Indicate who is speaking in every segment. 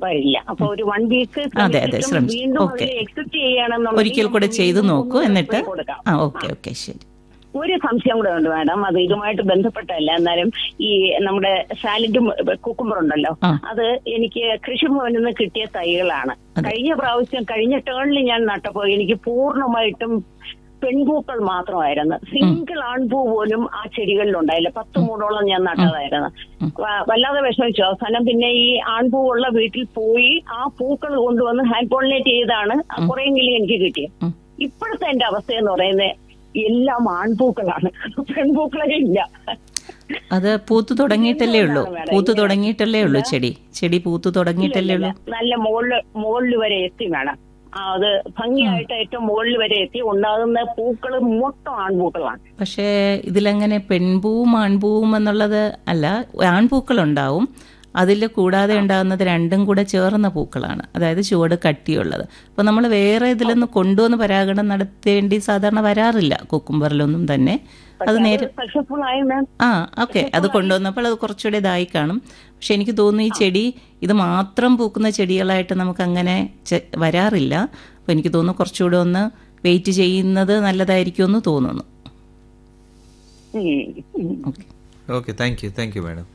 Speaker 1: വരില്ല അപ്പൊ ഒരു വൺ വീക്ക്
Speaker 2: അതെ, അതെ, ശ്രമിച്ചു.
Speaker 1: വീണ്ടും
Speaker 2: ഓക്കെ.
Speaker 1: എക്സെപ്റ്റ് ചെയ്യണമെന്നുണ്ടെങ്കിൽ
Speaker 2: ഒരിക്കൽ കൂടെ
Speaker 1: നമുക്ക്
Speaker 2: ചെയ്തു
Speaker 1: വീണ്ടും
Speaker 2: നോക്കൂ
Speaker 1: ഒന്ന്
Speaker 2: എന്നിട്ട്
Speaker 1: spray കൊടുക്കാം.
Speaker 2: ആ ഓക്കെ ഓക്കെ ശരി
Speaker 1: ഒരു സംശയം കൂടെ ഉണ്ട് മാഡം അത് ഇതുമായിട്ട് ബന്ധപ്പെട്ടല്ല എന്നാലും ഈ നമ്മുടെ സാലഡും കുക്കുംബർ ഉണ്ടല്ലോ
Speaker 2: ആ.
Speaker 1: അത് എനിക്ക് കൃഷിഭവനിൽ നിന്ന് കിട്ടിയ തൈകളാണ് കഴിഞ്ഞ പ്രാവശ്യം കഴിഞ്ഞ ടേണിൽ ഞാൻ നട്ടപ്പോൾ എനിക്ക് പൂർണ്ണമായിട്ടും പെൺപൂക്കൾ മാത്രമായിരുന്നു സിംഗിൾ ആൺപൂ പോലും ആ ചെടികളിൽ ഉണ്ടായില്ല പത്ത് മൂടോളം ഞാൻ നട്ടതായിരുന്നു വ- വല്ലാതെ വിഷമിച്ചു അവസാനം പിന്നെ ഈ ആൺപൂവുള്ള വീട്ടിൽ പോയി ആ പൂക്കൾ കൊണ്ടുവന്ന് ഹാൻഡ് പോളിനേറ്റ് ചെയ്താണ് കുറെയെങ്കിലും എനിക്ക് കിട്ടിയത്
Speaker 2: ഉം.
Speaker 1: ഇപ്പോഴത്തെ എന്റെ അവസ്ഥ എന്ന് പറയുന്നത് എല്ലാം ആൺപൂക്കളാണ് പെൺപൂക്കളേ ഇല്ല
Speaker 2: അത് പൂത്തു തുടങ്ങിയിട്ടല്ലേ ഉള്ളൂ
Speaker 1: എന്തുകൊണ്ടാണ് madam
Speaker 2: പൂത്തു
Speaker 1: ഇങ്ങനെ?
Speaker 2: തുടങ്ങിയിട്ടല്ലേ ഉള്ളൂ ചെടി ചെടി പൂത്തു തുടങ്ങിയിട്ടല്ലേ ഉള്ളൂ
Speaker 1: നല്ല മുകളില് മുകളിൽ വരെ എത്തി വേണം അത് ഭംഗിയായിട്ട് ഏറ്റവും മുകളിൽ വരെ എത്തി ഉണ്ടാകുന്ന പൂക്കൾ മൊത്തം ആൺപൂക്കളാണ്
Speaker 2: പക്ഷേ ഇതിലങ്ങനെ പെൺപൂവും ആൺപൂവും എന്നുള്ളത് അല്ല ആൺപൂക്കളുണ്ടാവും അതിൽ കൂടാതെ ഉണ്ടാകുന്നത് രണ്ടും കൂടെ ചേർന്ന പൂക്കളാണ് അതായത് ചുവട് കട്ടിയുള്ളത് അപ്പോൾ നമ്മൾ വേറെ ഇതിലൊന്ന് കൊണ്ടുവന്ന് പരാഗണം നടത്തേണ്ടി സാധാരണ വരാറില്ല കുക്കുംബറിലൊന്നും തന്നെ അത് നേരെ
Speaker 1: സക്സസ്ഫുൾ ആയി മാം
Speaker 2: ആ ഓക്കെ അത് കൊണ്ടുവന്നപ്പോൾ അത് കുറച്ചുകൂടെ ഇതായി കാണും പക്ഷെ എനിക്ക് തോന്നുന്നു ഈ ചെടി ഇത് മാത്രം പൂക്കുന്ന ചെടികളായിട്ട് നമുക്ക് അങ്ങനെ ചെ- വരാറില്ല അപ്പോൾ എനിക്ക് തോന്നുന്നു കുറച്ചുകൂടെ ഒന്ന് വെയിറ്റ് ചെയ്യുന്നത് നല്ലതായിരിക്കും എന്ന് തോന്നുന്നു okay
Speaker 3: okay thank you thank you madam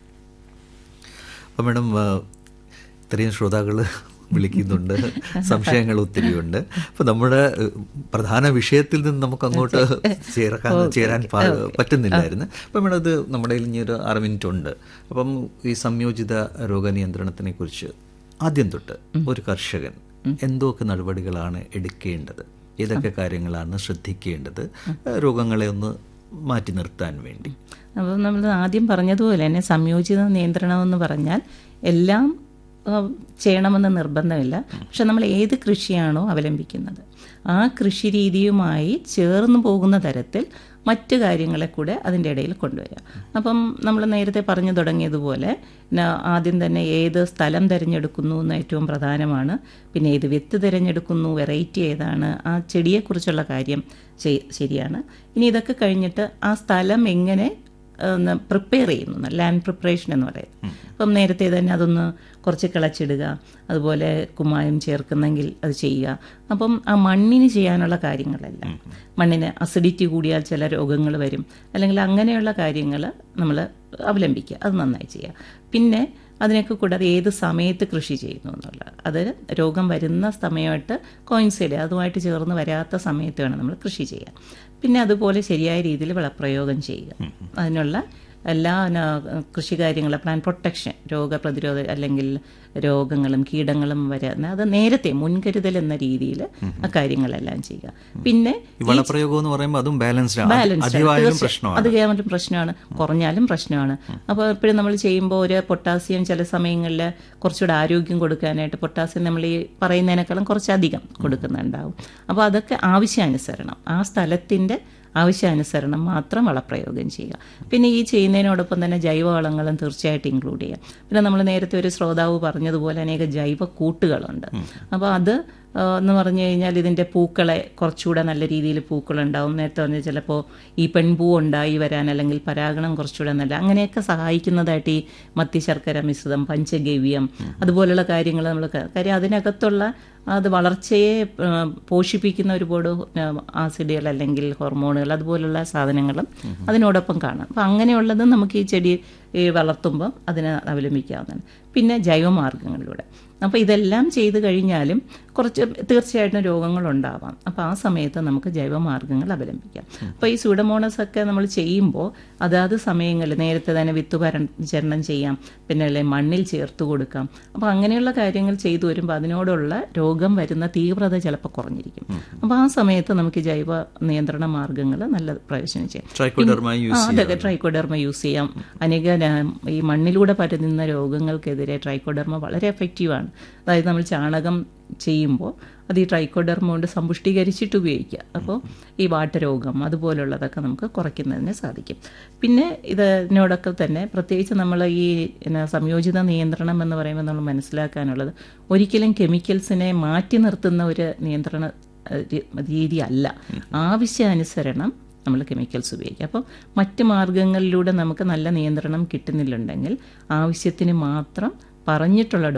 Speaker 3: അപ്പോൾ മാഡം ആ, ഇത്രയും ശ്രോതാക്കൾ വിളിക്കുന്നുണ്ട് സംശയങ്ങൾ ഒത്തിരിയുണ്ട് അപ്പോൾ നമ്മുടെ ഏഹ്, പ്രധാന വിഷയത്തിൽ നിന്ന് നമുക്ക് അങ്ങോട്ട് ചേർക്കാൻ ചേരാൻ പ- പറ്റുന്നില്ലായിരുന്നു അപ്പം മാഡം ഇത് നമ്മുടെ കയ്യിൽ ഇനി ഒരു ആറ് മിനിറ്റ് ഉണ്ട് അപ്പം ഈ സംയോജിത രോഗനിയന്ത്രണത്തിനെ കുറിച്ച് ആദ്യം തൊട്ട് ഒരു കർഷകൻ എന്തൊക്കെ നടപടികളാണ് എടുക്കേണ്ടത് ഏതൊക്കെ കാര്യങ്ങളാണ് ശ്രദ്ധിക്കേണ്ടത് രോഗങ്ങളെ ഒന്ന് മാറ്റി നിർത്താൻ വേണ്ടി
Speaker 2: അപ്പോൾ നമ്മൾ ആദ്യം പറഞ്ഞതുപോലെ തന്നെ സംയോജിത നിയന്ത്രണം എന്ന് പറഞ്ഞാൽ എല്ലാം ആ, ചെയ്യണമെന്ന് നിർബന്ധമില്ല പക്ഷെ നമ്മൾ ഏത് കൃഷിയാണോ അവലംബിക്കുന്നത് ആ കൃഷി രീതിയുമായി ചേർന്ന് പോകുന്ന തരത്തിൽ മറ്റു കാര്യങ്ങളെ കൂടെ അതിൻ്റെ ഇടയിൽ കൊണ്ടുവരിക അപ്പം നമ്മൾ നേരത്തെ പറഞ്ഞു തുടങ്ങിയതുപോലെ ന- ആദ്യം തന്നെ ഏത് സ്ഥലം തിരഞ്ഞെടുക്കുന്നു എന്ന് ഏറ്റവും പ്രധാനമാണ് പിന്നെ ഏത് വിത്ത് തിരഞ്ഞെടുക്കുന്നു വെറൈറ്റി ഏതാണ് ആ ചെടിയെക്കുറിച്ചുള്ള കാര്യം ചെയ്- ശരിയാണ് ഇനി ഇതൊക്കെ കഴിഞ്ഞിട്ട് ആ സ്ഥലം എങ്ങനെ പ്രിപ്പയർ ചെയ്യുന്നു ലാൻഡ് പ്രിപ്പറേഷൻ എന്ന് പറയും അപ്പം നേരത്തെ തന്നെ അതൊന്ന് കുറച്ച് കിളച്ചിടുക അതുപോലെ കുമ്മായം ചേർക്കുന്നെങ്കിൽ അത് ചെയ്യുക അപ്പം ആ മണ്ണിന് ചെയ്യാനുള്ള കാര്യങ്ങളെല്ലാം മണ്ണിന് അസിഡിറ്റി കൂടിയാൽ ചില രോഗങ്ങൾ വരും അല്ലെങ്കിൽ അങ്ങനെയുള്ള കാര്യങ്ങൾ നമ്മൾ അവലംബിക്കുക അത് നന്നായി ചെയ്യുക പിന്നെ അതിനൊക്കെ കൂടാതെ ഏത് സമയത്ത് കൃഷി ചെയ്യുന്നു എന്നുള്ള അത് രോഗം വരുന്ന സമയമായിട്ട് കോയിൻസൈഡ് അതുമായിട്ട് ചേർന്ന് വരാത്ത സമയത്ത് വേണം നമ്മൾ കൃഷി ചെയ്യാൻ പിന്നെ അതുപോലെ ശരിയായ രീതിയിൽ വിളപ്രയോഗം ചെയ്യുക അതിനുള്ള എല്ലാ ന- കൃഷി കാര്യങ്ങൾ പ്ലാൻ പ്രൊട്ടക്ഷൻ രോഗപ്രതിരോധ അല്ലെങ്കിൽ രോഗങ്ങളും കീടങ്ങളും വരുന്ന അത് നേരത്തെ മുൻകരുതൽ എന്ന രീതിയിൽ ആ കാര്യങ്ങളെല്ലാം ചെയ്യുക പിന്നെ
Speaker 3: ഈ വളപ്രയോഗം എന്ന് പറയുമ്പോൾ അതും ബാലൻസ്ഡ് ആണ്
Speaker 2: ബാലൻസ്
Speaker 3: അധികമായാലും പ്രശ്നമാണ്
Speaker 2: അത് കേവലം പ്രശ്നമാണ് കുറഞ്ഞാലും പ്രശ്നമാണ് അപ്പോൾ എപ്പോഴും നമ്മൾ ചെയ്യുമ്പോൾ ഒരു പൊട്ടാസ്യം ചില സമയങ്ങളിൽ കുറച്ചുകൂടെ ആരോഗ്യം കൊടുക്കാനായിട്ട് പൊട്ടാസ്യം നമ്മൾ ഈ പറയുന്നതിനേക്കാളും കുറച്ചധികം കൊടുക്കുന്നുണ്ടാവും അപ്പോൾ അതൊക്കെ ആവശ്യാനുസരണം ആ സ്ഥലത്തിൻ്റെ ആവശ്യാനുസരണം മാത്രം വളപ്രയോഗം ചെയ്യുക പിന്നെ ഈ ചെയ്യുന്നതിനോടൊപ്പം തന്നെ ജൈവവളങ്ങളും തീർച്ചയായിട്ടും ഇൻക്ലൂഡ് ചെയ്യാം പിന്നെ നമ്മൾ നേരത്തെ ഒരു ശ്രോതാവ് പറഞ്ഞതുപോലെ അനേക ജൈവ കൂട്ടുകളുണ്ട് അപ്പോൾ അത് ആ, എന്ന് പറഞ്ഞു കഴിഞ്ഞാൽ ഇതിൻ്റെ പൂക്കളെ കുറച്ചുകൂടെ നല്ല രീതിയിൽ പൂക്കളുണ്ടാവും നേരത്തെ പറഞ്ഞ ചിലപ്പോൾ ഈ പെൺപൂ ഉണ്ടായി വരാൻ അല്ലെങ്കിൽ പരാഗണം കുറച്ചുകൂടെ നല്ല അങ്ങനെയൊക്കെ സഹായിക്കുന്നതായിട്ട് ഈ മത്തി ശർക്കര മിശ്രിതം പഞ്ചഗവ്യം അതുപോലുള്ള കാര്യങ്ങൾ നമ്മൾ കാര്യം അതിനകത്തുള്ള അത് വളർച്ചയെ ആ, പോഷിപ്പിക്കുന്ന ഒരുപാട് ആ, ആസിഡുകൾ അല്ലെങ്കിൽ ഹോർമോണുകൾ അതുപോലുള്ള സാധനങ്ങളും അതിനോടൊപ്പം കാണാം അപ്പം അങ്ങനെയുള്ളത് നമുക്ക് ഈ ചെടി ഈ വളർത്തുമ്പോൾ അതിനെ അവലംബിക്കാവുന്നതാണ് പിന്നെ ജൈവമാർഗ്ഗങ്ങളിലൂടെ അപ്പോൾ ഇതെല്ലാം ചെയ്ത് കഴിഞ്ഞാലും കുറച്ച് തീർച്ചയായിട്ടും രോഗങ്ങളുണ്ടാവാം അപ്പോൾ ആ സമയത്ത് നമുക്ക് ജൈവമാർഗ്ഗങ്ങൾ അവലംബിക്കാം അപ്പോൾ ഈ സൂഡമോണസ് ഒക്കെ നമ്മൾ ചെയ്യുമ്പോൾ അതാത് സമയങ്ങളിൽ നേരത്തെ തന്നെ വിത്ത് പരിചരണം ചെയ്യാം പിന്നെ അല്ലെ മണ്ണിൽ ചേർത്ത് കൊടുക്കാം അപ്പോൾ അങ്ങനെയുള്ള കാര്യങ്ങൾ ചെയ്തു വരുമ്പോൾ അതിനോടുള്ള രോഗം വരുന്ന തീവ്രത ചിലപ്പോൾ കുറഞ്ഞിരിക്കും അപ്പോൾ ആ സമയത്ത് നമുക്ക് ജൈവ നിയന്ത്രണ മാർഗ്ഗങ്ങൾ നല്ല പ്രയോജനം ചെയ്യാം
Speaker 3: ട്രൈക്കോഡർമ
Speaker 2: ആ,
Speaker 3: യൂസ്
Speaker 2: അതൊക്കെ ട്രൈക്കോഡർമ യൂസ് ചെയ്യാം അനേക ന- ഈ മണ്ണിലൂടെ പരതുന്ന രോഗങ്ങൾക്കെതിരെ ട്രൈക്കോഡർമ വളരെ എഫക്റ്റീവാണ് അതായത് നമ്മൾ ചാണകം ചെയ്യുമ്പോൾ അത് ഈ ട്രൈക്കോഡർമ കൊണ്ട് സമ്പുഷ്ടീകരിച്ചിട്ട് ഉപയോഗിക്കുക അപ്പോൾ ഈ വാട്ടരോഗം അതുപോലുള്ളതൊക്കെ നമുക്ക് കുറയ്ക്കുന്നതിന് സാധിക്കും പിന്നെ ഇതിനോടൊക്കെ തന്നെ പ്രത്യേകിച്ച് നമ്മൾ ഈ എന്നാ, സംയോജിത നിയന്ത്രണം എന്ന് പറയുമ്പോൾ നമ്മൾ മനസ്സിലാക്കാനുള്ളത് ഒരിക്കലും കെമിക്കൽസിനെ മാറ്റി നിർത്തുന്ന ഒരു നിയന്ത്രണ ഏഹ്, രി- രീതി അല്ല ആവശ്യാനുസരണം നമ്മൾ കെമിക്കൽസ് ഉപയോഗിക്കുക അപ്പോൾ മറ്റ് മാർഗങ്ങളിലൂടെ നമുക്ക് നല്ല നിയന്ത്രണം കിട്ടുന്നില്ലുണ്ടെങ്കിൽ ആവശ്യത്തിന് മാത്രം പറഞ്ഞിട്ടുള്ള